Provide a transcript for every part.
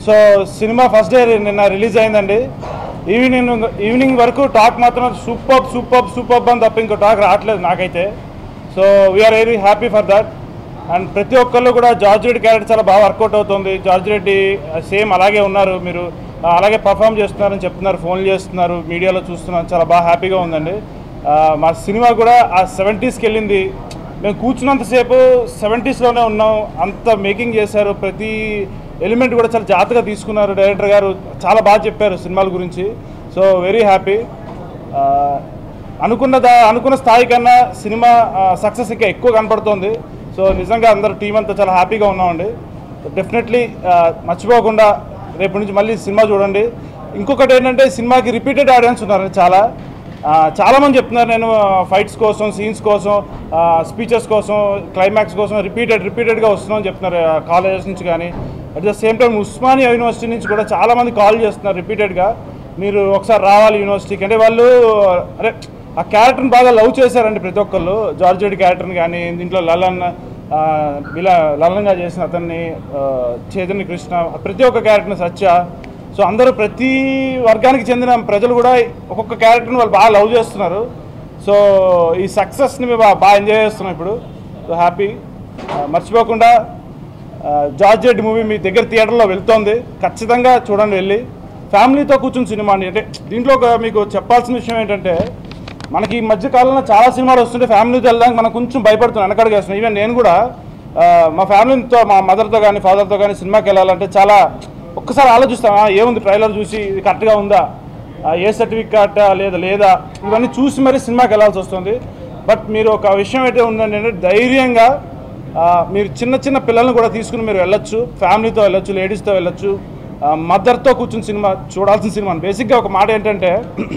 So cinema first day నిన్న release అయిందండి evening evening వరకు టాక్ మాత్రం సూపర్ సూపర్ సూపర్ అని తప్ప ఇంకో టాక్ రావట్లేదు నాకైతే so we're very happy for that and ప్రతి ఒక్కళ్ళు కూడా జార్జ్ రెడ్డి క్యారెక్టర్ చాలా బాగా వర్కౌట్ అవుతుంది జార్జ్ రెడ్డి సేమ్ అలాగే ఉన్నారు మీరు ఆ, అలాగే పర్ఫామ్ చేస్తున్నారని చెప్తున్నారు ఫోన్లు చేస్తున్నారు మీడియాలో చూస్తున్నారు చాలా బాగా హ్యాపీగా ఉందండి ఆ, మా సినిమా కూడా ఆ సెవెంటీస్కి వెళ్ళింది మేము కూర్చున్నంతసేపు సెవెంటీస్లోనే ఉన్నాం అంత మేకింగ్ చేశారు ప్రతి ఎలిమెంట్ కూడా చాలా జాగ్రత్తగా తీసుకున్నారు డైరెక్టర్ గారు చాలా బాగా చెప్పారు సినిమాల గురించి సో వెరీ హ్యాపీ అనుకున్న దా అనుకున్న స్థాయి కన్నా సినిమా సక్సెస్ ఇంకా ఎక్కువ కనపడుతోంది సో నిజంగా అందరూ టీం అంతా చాలా హ్యాపీగా ఉన్నామండి డెఫినెట్లీ మర్చిపోకుండా రేపు నుంచి మళ్ళీ సినిమా చూడండి ఇంకొకటి ఏంటంటే సినిమాకి రిపీటెడ్ ఆడియన్స్ ఉన్నారండి చాలా ఆ, చాలామంది చెప్తున్నారు నేను ఫైట్స్ కోసం సీన్స్ కోసం స్పీచెస్ కోసం క్లైమాక్స్ కోసం రిపీటెడ్ రిపీటెడ్గా వస్తున్నామని చెప్తున్నారు కాలేజెస్ నుంచి కానీ at the same time Osmania university నుంచి కూడా చాలామంది కాల్ చేస్తున్నారు రిపీటెడ్గా మీరు ఒకసారి రావాలి యూనివర్సిటీకి అంటే వాళ్ళు అరే ఆ క్యారెక్టర్ని బాగా లవ్ చేశారండి ప్రతి ఒక్కళ్ళు జార్జ్ రెడ్డి క్యారెక్టర్ని కానీ దీంట్లో లలన్ ఆ, ఇలా లలన్గా చేసిన అతన్ని ఆ, చైతన్య కృష్ణ ప్రతి ఒక్క క్యారెక్టర్ని సత్య సో అందరూ ప్రతి వర్గానికి చెందిన ప్రజలు కూడా ఒక్కొక్క క్యారెక్టర్ని వాళ్ళు బాగా లవ్ చేస్తున్నారు సో ఈ సక్సెస్ని మేము బాగా బాగా ఎంజాయ్ చేస్తున్నాం ఇప్పుడు సో హ్యాపీ మర్చిపోకుండా ఆ, జార్జ్ రెడ్డి మూవీ మీ దగ్గర థియేటర్లో వెళ్తోంది ఖచ్చితంగా చూడండి వెళ్ళి ఫ్యామిలీతో కూర్చుని సినిమా అండి అంటే దీంట్లో ఒక మీకు చెప్పాల్సిన విషయం ఏంటంటే మనకి ఈ మధ్య కాలంలో చాలా సినిమాలు వస్తుంటే ఫ్యామిలీతో వెళ్ళడానికి మనం కొంచెం భయపడుతున్నాం వెనకడుగు వేస్తున్నాం ఈవెన్ నేను కూడా ఆ, మా ఫ్యామిలీతో మా మదర్తో కానీ ఫాదర్తో కానీ సినిమాకి వెళ్ళాలంటే చాలా ఒక్కసారి ఆలోచిస్తాం "ఆ, ఏముంది ట్రైలర్ చూసి ఇది కరెక్ట్గా ఉందా ఆ, ఏ సర్టిఫికేట్ లేదా లేదా ఇవన్నీ చూసి మరీ సినిమాకి వెళ్ళాల్సి వస్తుంది బట్ మీరు ఒక విషయం అయితే ఉందండి అంటే ధైర్యంగా ఆ, మీరు చిన్న చిన్న పిల్లల్ని కూడా తీసుకుని మీరు వెళ్ళొచ్చు ఫ్యామిలీతో వెళ్ళొచ్చు లేడీస్తో వెళ్ళొచ్చు మదర్తో కూర్చుని సినిమా చూడాల్సిన సినిమా బేసిక్గా ఒక మాట ఏంటంటే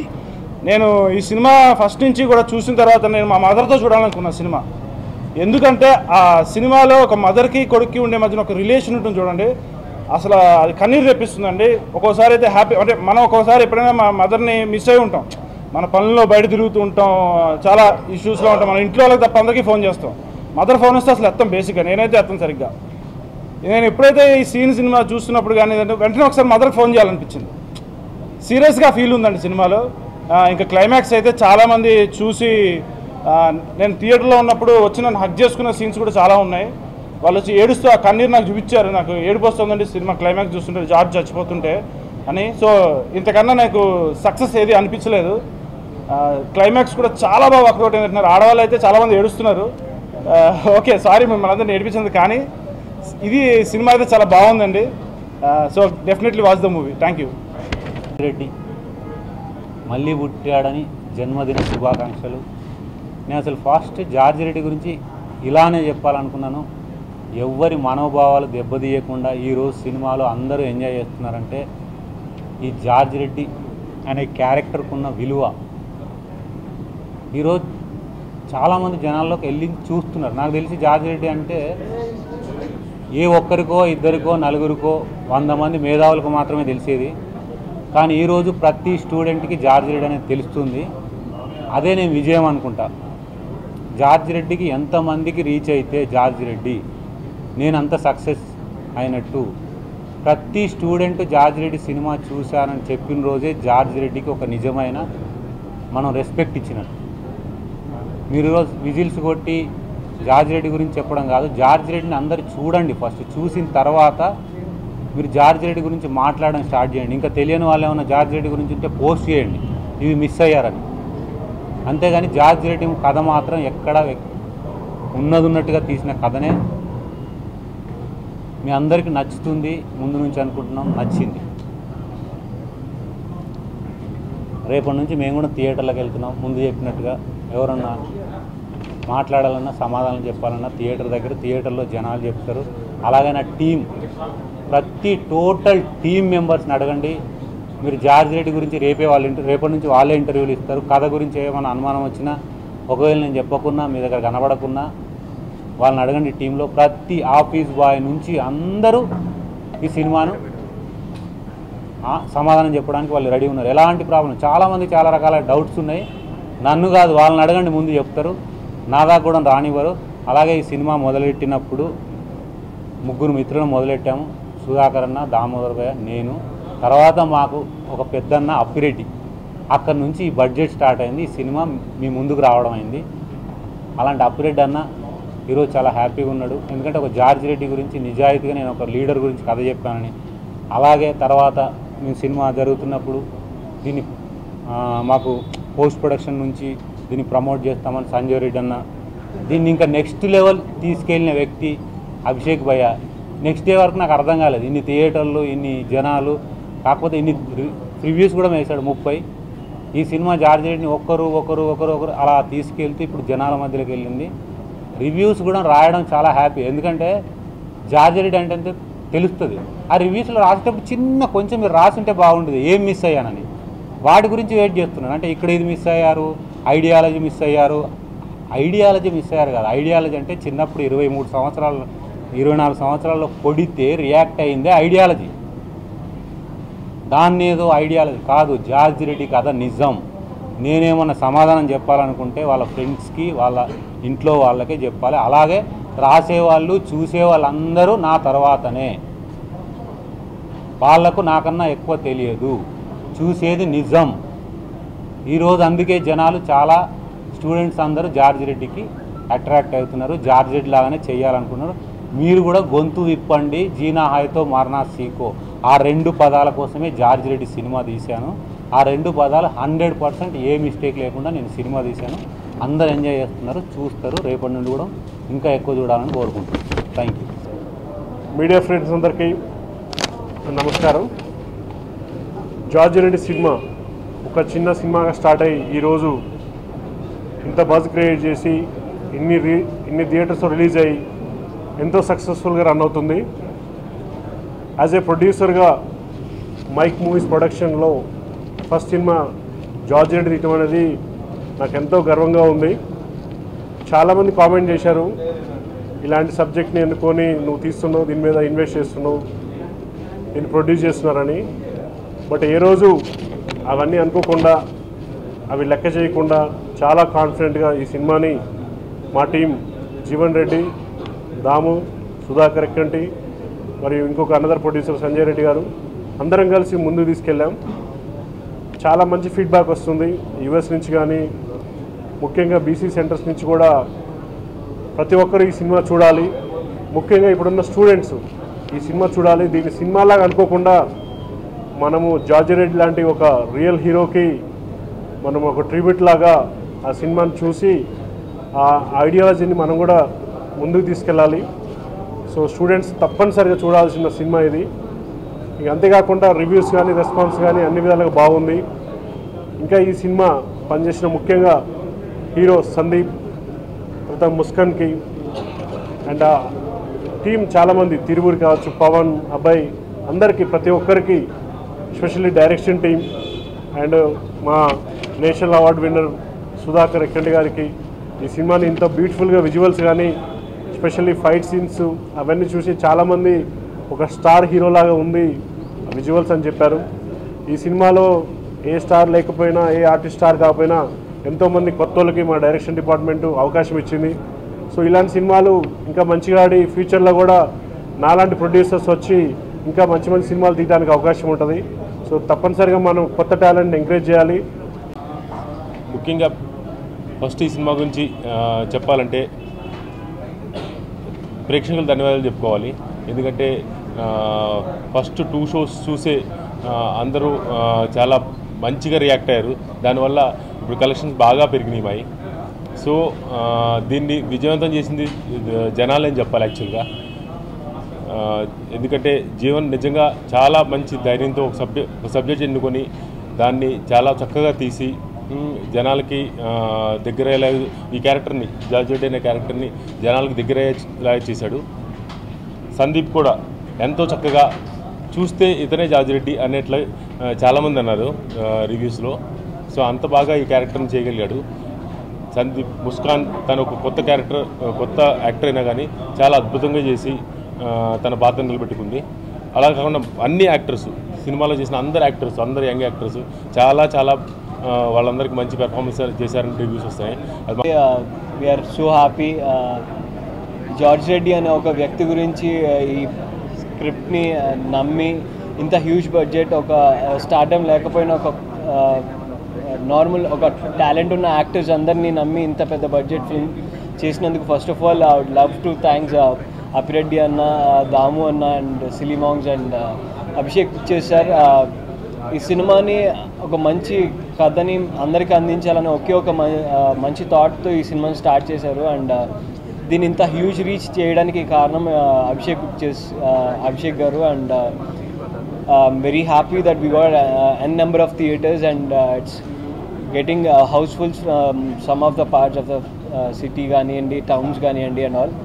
నేను ఈ సినిమా ఫస్ట్ నుంచి కూడా చూసిన తర్వాత నేను మా మదర్తో చూడాలనుకున్నా సినిమా ఎందుకంటే ఆ సినిమాలో ఒక మదర్కి కొడుక్కి ఉండే మధ్యన ఒక రిలేషన్ ఉంటుంది చూడండి అసలు అది కన్నీరు తెప్పిస్తుందండి ఒక్కోసారి అయితే హ్యాపీ అంటే మనం ఒక్కోసారి ఎప్పుడైనా మా మదర్ని మిస్ అయి ఉంటాం మన పనుల్లో బయట తిరుగుతూ ఉంటాం చాలా ఇష్యూస్లో ఉంటాం మన ఇంట్లో వాళ్ళకి తప్ప అందరికీ ఫోన్ చేస్తాం మదర్ ఫోన్ వస్తే అసలు ఎత్తాం బేసిక్గా నేనైతే ఎత్తాను సరిగ్గా నేను ఎప్పుడైతే ఈ సీన్ సినిమా చూస్తున్నప్పుడు కానీ ఏదంటే వెంటనే ఒకసారి మదర్కి ఫోన్ చేయాలనిపించింది సీరియస్గా ఫీల్ ఉందండి సినిమాలో ఆ, ఇంకా క్లైమాక్స్ అయితే చాలామంది చూసి ఆ, నేను థియేటర్లో ఉన్నప్పుడు వచ్చి నన్ను హక్ చేసుకున్న సీన్స్ కూడా చాలా ఉన్నాయి వాళ్ళు వచ్చి ఏడుస్తూ ఆ కన్నీరు నాకు చూపించారు నాకు ఏడుపు వస్తుందండి సినిమా క్లైమాక్స్ చూస్తుంటే జార్జ్ చచ్చిపోతుంటే అని సో ఇంతకన్నా నాకు సక్సెస్ ఏది అనిపించలేదు ఆ, క్లైమాక్స్ కూడా చాలా బాగా వర్కౌట్ అయిందంటున్నారు ఆడవాళ్ళు అయితే చాలామంది ఏడుస్తున్నారు ఆ, ఓకే సారీ మిమ్మల్ని అందరినీ ఏడిపించింది కానీ ఇది సినిమా అయితే చాలా బాగుందండి so definitely watch the movie thank you Reddy మళ్ళీ పుట్టాడని జన్మదిన శుభాకాంక్షలు నేను అసలు ఫాస్ట్ జార్జ్ రెడ్డి గురించి ఇలానే చెప్పాలనుకున్నాను ఎవ్వరి మనోభావాలు దెబ్బతీయకుండా ఈరోజు సినిమాలో అందరూ ఎంజాయ్ చేస్తున్నారంటే ఈ జార్జ్ రెడ్డి అనే క్యారెక్టర్కు ఉన్న విలువ ఈరోజు చాలామంది జనాల్లోకి వెళ్ళి చూస్తున్నారు నాకు తెలిసి జార్జ్ రెడ్డి అంటే ఏ ఒక్కరికో ఇద్దరికో నలుగురికో వంద మంది మేధావులకు మాత్రమే తెలిసేది కానీ ఈరోజు ప్రతి స్టూడెంట్కి జార్జ్ రెడ్డి అనేది తెలుస్తుంది అదే నేను విజయం అనుకుంటా జార్జ్ రెడ్డికి ఎంతమందికి రీచ్ అయితే జార్జ్ రెడ్డి నేను అంత సక్సెస్ అయినట్టు ప్రతి స్టూడెంట్ జార్జ్ రెడ్డి సినిమా చూశానని చెప్పిన రోజే జార్జ్ రెడ్డికి ఒక నిజమైన మనం రెస్పెక్ట్ ఇచ్చినట్టు మీరు ఈరోజు విజిల్స్ కొట్టి జార్జ్ రెడ్డి గురించి చెప్పడం కాదు జార్జ్ రెడ్డిని అందరు చూడండి ఫస్ట్ చూసిన తర్వాత మీరు జార్జ్ రెడ్డి గురించి మాట్లాడడం స్టార్ట్ చేయండి ఇంకా తెలియని వాళ్ళు ఏమైనా జార్జ్ రెడ్డి గురించి ఉంటే పోస్ట్ చేయండి ఇవి మిస్ అయ్యారని అంతేగాని జార్జ్ రెడ్డి కథ మాత్రం ఎక్కడ ఉన్నది ఉన్నట్టుగా తీసిన కథనే మీ అందరికీ నచ్చుతుంది ముందు నుంచి అనుకుంటున్నాం నచ్చింది రేపటి నుంచి మేము కూడా థియేటర్లకు వెళ్తున్నాం ముందు చెప్పినట్టుగా ఎవరన్నా మాట్లాడాలన్నా సమాధానం చెప్పాలన్నా థియేటర్ దగ్గర థియేటర్లో జనాలు చెప్తారు అలాగే నా టీం ప్రతి టోటల్ టీం మెంబర్స్ని అడగండి మీరు జార్జ్ రెడ్డి గురించి రేపే వాళ్ళు ఇంటర్ రేపటి నుంచి వాళ్ళే ఇంటర్వ్యూలు ఇస్తారు కథ గురించి ఏమైనా అనుమానం వచ్చినా ఒకవేళ నేను చెప్పకున్నా మీ దగ్గర కనబడకున్నా వాళ్ళని అడగండి టీంలో ప్రతి ఆఫీస్ బాయ్ నుంచి అందరూ ఈ సినిమాను ఆ, సమాధానం చెప్పడానికి వాళ్ళు రెడీ ఉన్నారు ఎలాంటి ప్రాబ్లం చాలామంది చాలా రకాల డౌట్స్ ఉన్నాయి నన్ను కాదు వాళ్ళని అడగండి ముందు చెప్తారు నా దాకా కూడా రానివ్వరు అలాగే ఈ సినిమా మొదలెట్టినప్పుడు ముగ్గురు మిత్రులను మొదలెట్టాము సుధాకర్ అన్న దామోదర్ భయ్య నేను తర్వాత మాకు ఒక పెద్దన్న అప్పిరెడ్డి అక్కడి నుంచి ఈ బడ్జెట్ స్టార్ట్ అయింది ఈ సినిమా మీ ముందుకు రావడం అయింది అలాంటి అప్పిరెడ్డి అన్న ఈరోజు చాలా హ్యాపీగా ఉన్నాడు ఎందుకంటే ఒక జార్జ్ రెడ్డి గురించి నిజాయితీగా నేను ఒక లీడర్ గురించి కథ చెప్పానని అలాగే తర్వాత మేము సినిమా జరుగుతున్నప్పుడు దీన్ని ఆ, మాకు పోస్ట్ ప్రొడక్షన్ నుంచి దీన్ని ప్రమోట్ చేస్తామని సంజయ్ రెడ్డి అన్న దీన్ని ఇంకా నెక్స్ట్ లెవెల్ తీసుకెళ్ళిన వ్యక్తి అభిషేక్ భయ్య నెక్స్ట్ డే వరకు నాకు అర్థం కాలేదు ఇన్ని థియేటర్లు ఇన్ని జనాలు కాకపోతే ఇన్ని రి- రివ్యూస్ కూడా వేశాడు ముప్పై ఈ సినిమా జార్జ్ రెడ్డిని ఒక్కరు ఒకరు ఒకరు ఒకరు అలా తీసుకెళ్తే ఇప్పుడు జనాల మధ్యలోకి వెళ్ళింది రివ్యూస్ కూడా రాయడం చాలా హ్యాపీ ఎందుకంటే జార్జ్ రెడ్డి అంటే అంతే తెలుస్తుంది ఆ రివ్యూస్లో రాసేటప్పుడు చిన్న కొంచెం మీరు రాసింటే బాగుండేది ఏం మిస్ అయ్యానని వాటి గురించి వెయిట్ చేస్తున్నాను అంటే ఇక్కడ ఇది మిస్ అయ్యారు ఐడియాలజీ మిస్ అయ్యారు ఐడియాలజీ మిస్ అయ్యారు కదా ఐడియాలజీ అంటే చిన్నప్పుడు ఇరవై మూడు సంవత్సరాలు ఇరవై నాలుగు సంవత్సరాల్లో కొడితే రియాక్ట్ అయిందే ఐడియాలజీ దాన్ని ఏదో ఐడియాలజీ కాదు జార్జ్ రెడ్డి కథ నిజం నేనేమన్నా సమాధానం చెప్పాలనుకుంటే వాళ్ళ ఫ్రెండ్స్కి వాళ్ళ ఇంట్లో వాళ్ళకే చెప్పాలి అలాగే రాసేవాళ్ళు చూసే వాళ్ళందరూ నా తర్వాతనే వాళ్లకు నాకన్నా ఎక్కువ తెలియదు చూసేది నిజం ఈరోజు అందుకే జనాలు చాలా స్టూడెంట్స్ అందరూ జార్జ్ రెడ్డికి అట్రాక్ట్ అవుతున్నారు జార్జ్ రెడ్డి లాగానే చేయాలనుకున్నారు మీరు కూడా గొంతు విప్పండి జీనా హాయ్తో మరణా సీకో ఆ రెండు పదాల కోసమే జార్జ్ రెడ్డి సినిమా తీశాను ఆ రెండు పదాలు హండ్రెడ్ పర్సెంట్ ఏ మిస్టేక్ లేకుండా నేను సినిమా తీశాను అందరు ఎంజాయ్ చేస్తున్నారు చూస్తారు రేపటి నుండి కూడా ఇంకా ఎక్కువ చూడాలని కోరుకుంటున్నాను థ్యాంక్ యూ మీడియా ఫ్రెండ్స్ అందరికీ నమస్కారం జార్జ్ రెడ్డి సినిమా ఒక చిన్న సినిమాగా స్టార్ట్ అయ్యి ఈరోజు ఇంత బజ్ క్రియేట్ చేసి ఇన్ని రీ ఇన్ని థియేటర్స్ రిలీజ్ అయ్యి ఎంతో సక్సెస్ఫుల్గా రన్ అవుతుంది యాజ్ ఏ ప్రొడ్యూసర్గా మైక్ మూవీస్ ప్రొడక్షన్లో ఫస్ట్ సినిమా జార్జ్ రెడ్డి తీయటం అనేది నాకు ఎంతో గర్వంగా ఉంది చాలామంది కామెంట్ చేశారు ఇలాంటి సబ్జెక్ట్ని ఎన్నుకొని నువ్వు తీస్తున్నావు దీని మీద ఇన్వెస్ట్ చేస్తున్నావు దీన్ని ప్రొడ్యూస్ చేస్తున్నారని బట్ ఏ రోజు అవన్నీ అనుకోకుండా అవి లెక్క చేయకుండా చాలా కాన్ఫిడెంట్గా ఈ సినిమాని మా టీం జీవన్ రెడ్డి దాము సుధాకర్ ఎక్కంటి మరియు ఇంకొక అనదర్ ప్రొడ్యూసర్ సంజయ్ రెడ్డి గారు అందరం కలిసి ముందుకు తీసుకెళ్ళాం చాలా మంచి ఫీడ్బ్యాక్ వస్తుంది యుఎస్ నుంచి కానీ ముఖ్యంగా బీసీ సెంటర్స్ నుంచి కూడా ప్రతి ఒక్కరు ఈ సినిమా చూడాలి ముఖ్యంగా ఇప్పుడున్న స్టూడెంట్స్ ఈ సినిమా చూడాలి దీన్ని సినిమాలాగా అనుకోకుండా మనము జార్జ్ రెడ్డి లాంటి ఒక రియల్ హీరోకి మనం ఒక ట్రిబ్యూట్ లాగా ఆ సినిమాని చూసి ఆ ఐడియాలజీని మనం కూడా ముందుకు తీసుకెళ్ళాలి సో స్టూడెంట్స్ తప్పనిసరిగా చూడాల్సిన సినిమా ఇది ఇక అంతేకాకుండా రివ్యూస్ కానీ రెస్పాన్స్ కానీ అన్ని విధాలుగా బాగుంది ఇంకా ఈ సినిమా పనిచేసిన ముఖ్యంగా హీరో సందీప్ తర్వాత ముస్కన్కి అండ్ ఆ టీం చాలామంది తిరువురు కావచ్చు పవన్ అబ్బాయి అందరికీ ప్రతి ఒక్కరికి ఎస్పెషల్లీ డైరెక్షన్ టీం అండ్ మా national award winner Sudhakar Ekkanti గారికి ఈ సినిమాని ఇంత బ్యూటిఫుల్గా విజువల్స్ కానీ ఎస్పెషల్లీ ఫైట్ సీన్స్ అవన్నీ చూసి చాలామంది ఒక స్టార్ హీరోలాగా ఉంది విజువల్స్ అని చెప్పారు ఈ సినిమాలో ఏ స్టార్ లేకపోయినా ఏ ఆర్టిస్ట్ స్టార్ కాకపోయినా ఎంతోమంది కొత్త వాళ్ళకి మా డైరెక్షన్ డిపార్ట్మెంట్ అవకాశం ఇచ్చింది సో ఇలాంటి సినిమాలు ఇంకా మంచిగా ఆడి ఫ్యూచర్లో కూడా నాలాంటి ప్రొడ్యూసర్స్ వచ్చి ఇంకా మంచి మంచి సినిమాలు తీయడానికి అవకాశం ఉంటుంది సో తప్పనిసరిగా మనం కొత్త టాలెంట్ ఎంకరేజ్ చేయాలి ముఖ్యంగా ఫస్ట్ ఈ సినిమా గురించి ఆ, చెప్పాలంటే ప్రేక్షకులు ధన్యవాదాలు చెప్పుకోవాలి ఎందుకంటే ఆ, ఫస్ట్ టూ షోస్ చూసే ఆ, అందరూ ఆ, చాలా మంచిగా రియాక్ట్ అయ్యారు దానివల్ల ఇప్పుడు కలెక్షన్స్ బాగా పెరిగినాయి మాయి సో ఆ, దీన్ని విజయవంతం చేసింది జనాలని చెప్పాలి యాక్చువల్గా ఆ, ఎందుకంటే జీవన్ నిజంగా చాలా మంచి ధైర్యంతో ఒక సబ్జెక్ట్ ఒక సబ్జెక్ట్ ఎన్నుకొని దాన్ని చాలా చక్కగా తీసి ఉమ్, జనాలకి ఆ, దగ్గర అయ్యేలా ఈ క్యారెక్టర్ని జార్జెట్ అనే క్యారెక్టర్ని జనాలకి దగ్గర అయ్యేలా చేశాడు సందీప్ కూడా ఎంతో చక్కగా చూస్తే ఇతనే జార్జిరెడ్డి అనేట్లా ఆ, చాలామంది అన్నారు రివ్యూస్లో సో అంత బాగా ఈ క్యారెక్టర్ని చేయగలిగాడు సందీప్ ముస్కాన్ తను ఒక కొత్త క్యారెక్టర్ కొత్త యాక్టర్ అయినా కానీ చాలా అద్భుతంగా చేసి ఆ, తన పాత్ర నిలబెట్టుకుంది అలా కాకుండా అన్ని యాక్టర్స్ సినిమాలో చేసిన అందరు యాక్టర్స్ అందరు యంగ్ యాక్టర్స్ చాలా చాలా ఆ, వాళ్ళందరికీ మంచి పెర్ఫార్మెన్స్ చేశారని రివ్యూస్ వస్తాయి అది మా- we're so happy George Reddy అనే ఒక వ్యక్తి గురించి uh, ఈ స్క్రిప్ట్ని నమ్మి ఇంత హ్యూజ్ బడ్జెట్ ఒక స్టార్డమ్ లేకపోయినా ఒక నార్మల్ ఒక టాలెంట్ ఉన్న యాక్టర్స్ అందరినీ నమ్మి ఇంత పెద్ద బడ్జెట్ ఫిల్మ్ చేసినందుకు first of all I would love to thanks Appireddy అన్న దాము అన్న and Silly Monks and Abhishek pictures sir ఈ సినిమాని ఒక మంచి కథని అందరికీ అందించాలని ఒకే ఒక మ- ఆ, మంచి థాట్తో ఈ సినిమాని స్టార్ట్ చేశారు అండ్ దీన్ని ఇంత హ్యూజ్ రీచ్ చేయడానికి కారణం ఆ, అభిషేక్ పిక్చర్స్ ఆ, అభిషేక్ గారు and very happy that we got n number of theatres and it's getting housefuls some of the parts of the city కానివ్వండి టౌన్స్ కానివ్వండి అండ్ ఆల్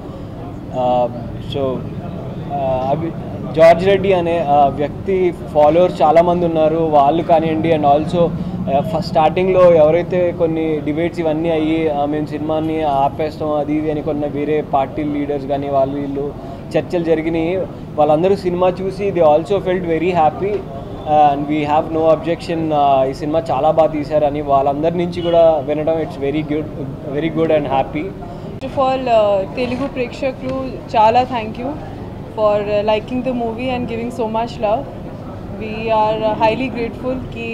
సో అభి జార్జ్ రెడ్డి అనే ఆ, వ్యక్తి ఫాలోవర్స్ చాలామంది ఉన్నారు వాళ్ళు కానివ్వండి అండ్ ఆల్సో ఫస్ట్ స్టార్టింగ్లో ఎవరైతే కొన్ని డిబేట్స్ ఇవన్నీ అయ్యి ఆ, మేము సినిమాని ఆపేస్తాం అది ఇది అని కొన్ని వేరే పార్టీ లీడర్స్ కానీ వాళ్ళు వీళ్ళు చర్చలు జరిగినాయి వాళ్ళందరూ సినిమా చూసి they also felt very happy and we have no objection ఈ సినిమా చాలా బాగా తీశారని వాళ్ళందరి నుంచి కూడా వినడం it's very good very good and happy first of all Telugu ప్రేక్షకులు చాలా thank you for liking the movie and giving so much love we're highly grateful कि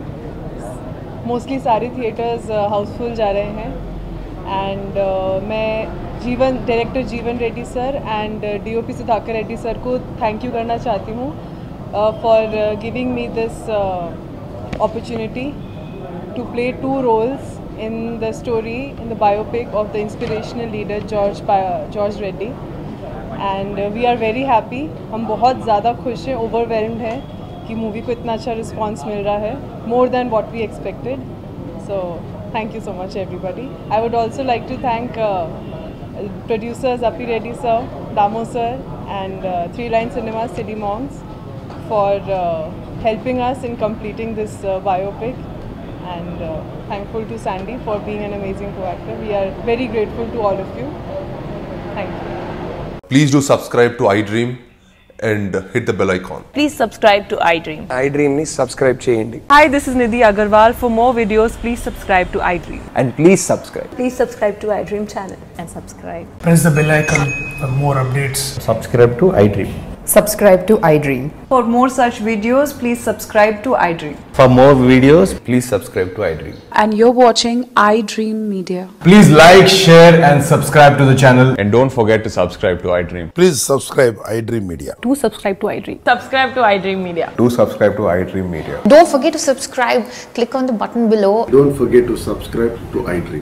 मोस्टली सारे थिएटर्स हाउसफुल जा रहे हैं एंड मैं Jeevan director Jeevan Reddy sir and DOP Sudhakar Reddy sir को thank you करना चाहती हूँ for giving me this opportunity to play two roles in the story in the biopic of the inspirational leader George Pa- George Reddy and uh, we are very happy हम बहुत ज़्यादा खुश हैं overwhelmed हैं कि मूवी को इतना अच्छा रिस्पांस मिल रहा है more than what we expected so thank you so much everybody I would also like to thank uh, producers Api Reddy sir Damo sir and uh, Three Line Cinema City Monks for uh, helping us in completing this uh, biopic and uh, thankful to Sandy for being an amazing co-actor. We are very grateful to all of you. Thank you. Please do subscribe to iDream and hit the bell icon. Please subscribe to iDream. ఐ డ్రీమ్ని subscribe చేయండి Hi, this is Nidhi Agarwal. For more videos, please subscribe to iDream. And please subscribe Please subscribe to iDream channel and subscribe. press the bell icon for more updates. Subscribe to iDream Subscribe to iDream. For more such videos, please subscribe to iDream. For more videos please subscribe to iDream And you're watching iDream Media. Please like, share, and subscribe to the channel. And don't forget to subscribe to iDream. Please subscribe iDream Media. Do subscribe to iDream. Subscribe to iDream Media. To subscribe to iDream Media Don't forget to subscribe. Click on the button below Don't forget to subscribe to iDream.